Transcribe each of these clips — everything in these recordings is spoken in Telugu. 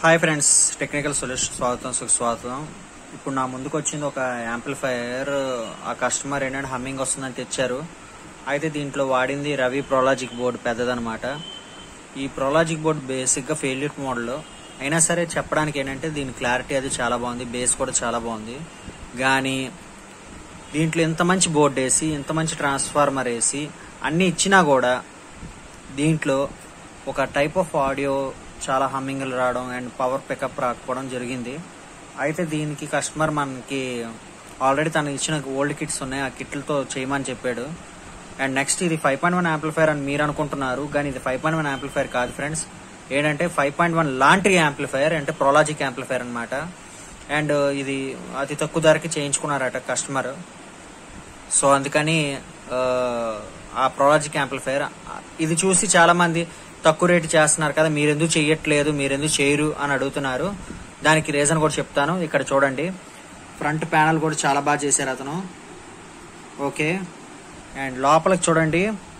హాయ్ ఫ్రెండ్స్ టెక్నికల్ సొల్యూషన్ స్వాగతం సుస్వాగతం ఇప్పుడు నా ముందుకు వచ్చింది ఒక యాంప్లిఫైయర్ ఆ కస్టమర్ ఏంటంటే హమ్మింగ్ వస్తుందని తెచ్చారు అయితే దీంట్లో వాడింది రవి ప్రొలాజిక్ బోర్డు పెద్దదనమాట ఈ ప్రొలాజిక్ బోర్డు బేసిక్గా ఫెయిల్యూర్ మోడల్ అయినా సరే చెప్పడానికి ఏంటంటే దీని క్లారిటీ అది చాలా బాగుంది బేస్ కూడా చాలా బాగుంది కానీ దీంట్లో ఇంత మంచి బోర్డు వేసి ఇంత మంచి ట్రాన్స్ఫార్మర్ వేసి అన్ని ఇచ్చినా కూడా దీంట్లో ఒక టైప్ ఆఫ్ ఆడియో చాలా హమ్మింగ్లు రావడం అండ్ పవర్ పికప్ రాకపోవడం జరిగింది అయితే దీనికి కస్టమర్ మనకి ఆల్రెడీ తను ఇచ్చిన ఓల్డ్ కిట్స్ ఉన్నాయి ఆ కిట్లతో చేయమని చెప్పాడు అండ్ నెక్స్ట్ ఇది ఫైవ్ పాయింట్ వన్ యాంప్లిఫైర్ అని మీరు అనుకుంటున్నారు కానీ ఇది ఫైవ్ పాయింట్ వన్ యాంప్లిఫైర్ కాదు ఫ్రెండ్స్ ఏంటంటే ఫైవ్ పాయింట్ వన్ లాంటి యాంప్లిఫైర్ అంటే ప్రొలాజిక్ యాంప్లిఫైర్ అనమాట అండ్ ఇది అతి తక్కువ ధరకి చేయించుకున్నారట కస్టమర్ సో అందుకని ఆ, ఆ ప్రొలాజిక్ యాంప్లిఫైర్ ఇది చూసి చాలా మంది తక్కువ రేటు చేస్తున్నారు కదా మీరెందుకు చెయ్యట్లేదు మీరెందుకు చేయరు అని అడుగుతున్నారు దానికి రీజన్ కూడా చెప్తాను ఇక్కడ చూడండి ఫ్రంట్ ప్యానల్ కూడా చాలా బాగా చేశారు అతను ఓకే అండ్ లోపలికి చూడండి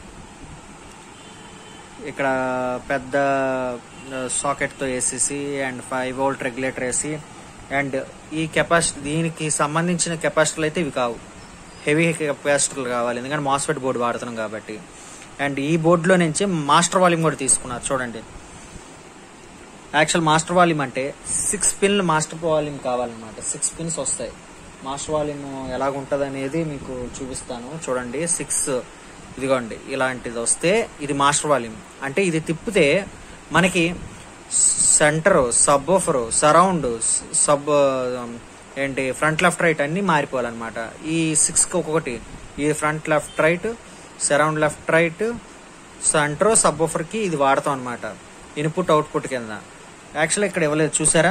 ఇక్కడ పెద్ద సాకెట్తో వేసేసి అండ్ ఫైవ్ వోల్ట్ రెగ్యులేటర్ వేసి అండ్ ఈ కెపాసిటీ దీనికి సంబంధించిన కెపాసిటీలు అయితే ఇవి కావు హెవీ కెపాసిటీలు కావాలి ఎందుకంటే మాస్ఫెట్ బోర్డు వాడుతున్నాం కాబట్టి అండ్ ఈ బోర్డులో నుంచి మాస్టర్ వాల్యూమ్ కూడా తీసుకున్నారు చూడండి యాక్చువల్ మాస్టర్ వాల్యూమ్ అంటే సిక్స్ పిన్ మాస్టర్ వాల్యూమ్ కావాలన్నమాట సిక్స్ పిన్స్ వస్తాయి మాస్టర్ వాల్యూమ్ ఎలాగుంటది అనేది మీకు చూపిస్తాను చూడండి సిక్స్ ఇదిగోండి ఇలాంటిది వస్తే ఇది మాస్టర్ వాల్యూమ్ అంటే ఇది తిప్పితే మనకి centre subwoofer surround sub ఏంటి ఫ్రంట్ లెఫ్ట్ రైట్ అన్ని మారిపోవాలన్నమాట ఈ సిక్స్ కి ఒక్కొక్కటి ఈ front left right surround left right centre subwoofer కి ఇది వాడతాం అనమాట ఇన్పుట్ అవుట్పుట్ కింద యాక్చువల్ ఇక్కడ ఇవ్వలేదు చూసారా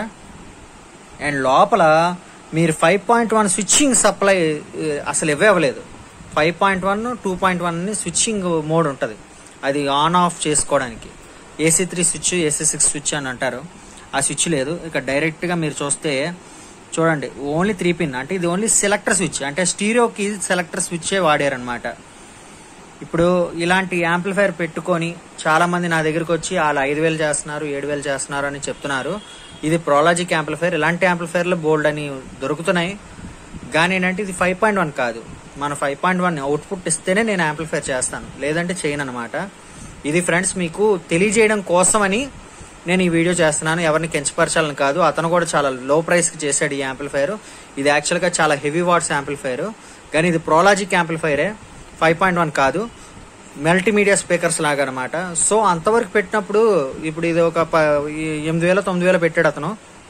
అండ్ లోపల మీరు five point one switching supply అసలు ఇవ్వే ఇవ్వలేదు five point one two point one switching mode ఉంటుంది అది ఆన్ ఆఫ్ చేసుకోవడానికి AC three switch AC six switch అని అంటారు ఆ స్విచ్ లేదు ఇక డైరెక్ట్ గా మీరు చూస్తే చూడండి ఓన్లీ త్రీ పిన్ అంటే ఇది ఓన్లీ సెలెక్టర్ స్విచ్ అంటే స్టీరియోకి సెలెక్టర్ స్విచ్చే వాడారనమాట ఇప్పుడు ఇలాంటి యాంప్లిఫైర్ పెట్టుకొని చాలా మంది నా దగ్గరకు వచ్చి వాళ్ళు ఐదు వేలు చేస్తున్నారు ఏడు వేలు చేస్తున్నారు అని చెప్తున్నారు ఇది ప్రోలాజిక్ యాంప్లిఫైర్ ఇలాంటి యాంప్లిఫైర్లు బోల్డ్ అని దొరుకుతున్నాయి కానీ ఏంటంటే ఇది ఫైవ్ పాయింట్ వన్ కాదు మన ఫైవ్ పాయింట్ వన్ అవుట్పుట్ ఇస్తేనే నేను యాంప్లిఫైర్ చేస్తాను లేదంటే చేయను అనమాట ఇది ఫ్రెండ్స్ మీకు తెలియజేయడం కోసమని నేను ఈ వీడియో చేస్తున్నాను ఎవరిని కించపరచాలని కాదు అతను కూడా చాలా లో ప్రైస్ కి చేశాడు ఈ యాంప్లిఫైర్ ఇది యాక్చువల్ గా చాలా హెవీ వాట్స్ యాంప్లిఫైర్ కానీ ఇది ప్రోలాజిక్ యాంప్లిఫైరే ఫైవ్ పాయింట్ వన్ కాదు మల్టీమీడియా స్పీకర్స్ లాగా అనమాట సో అంతవరకు పెట్టినప్పుడు ఇప్పుడు ఇది ఒక ప- ఈ ఎనిమిది వేల తొమ్మిది వేల పెట్టాడు అతను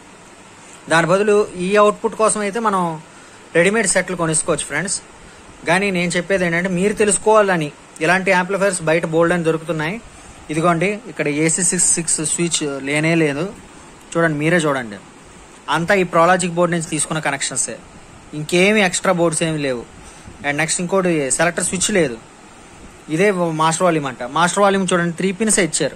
దాని బదులు ఈ అవుట్పుట్ కోసం అయితే మనం రెడీమేడ్ సెట్లు కొనుక్కోవచ్చు ఫ్రెండ్స్ కానీ నేను చెప్పేది ఏంటంటే మీరు తెలుసుకోవాలని ఇలాంటి యాంప్లిఫైర్స్ బయట బోల్డ్ అని దొరుకుతున్నాయి ఇదిగోండి ఇక్కడ ఏసీ సిక్స్ సిక్స్ స్విచ్ లేనే లేదు చూడండి మీరే చూడండి అంతా ఈ ప్రోలాజిక్ బోర్డ్ నుంచి తీసుకున్న కనెక్షన్సే ఇంకేమి ఎక్స్ట్రా బోర్డ్స్ ఏమి లేవు అండ్ నెక్స్ట్ ఇంకోటి సెలెక్టర్ స్విచ్ లేదు ఇదే మాస్టర్ వాల్యూమ్ అంట మాస్టర్ వాల్యూమ్ చూడండి త్రీ పిన్స్ ఇచ్చారు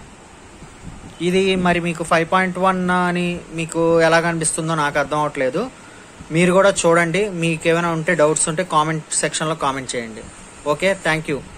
ఇది మరి మీకు ఫైవ్ పాయింట్ వన్ అని మీకు ఎలా కనిపిస్తుందో నాకు అర్థం అవట్లేదు మీరు కూడా చూడండి మీకు ఏమైనా ఉంటే డౌట్స్ ఉంటే కామెంట్ సెక్షన్లో కామెంట్ చేయండి ఓకే థ్యాంక్ యూ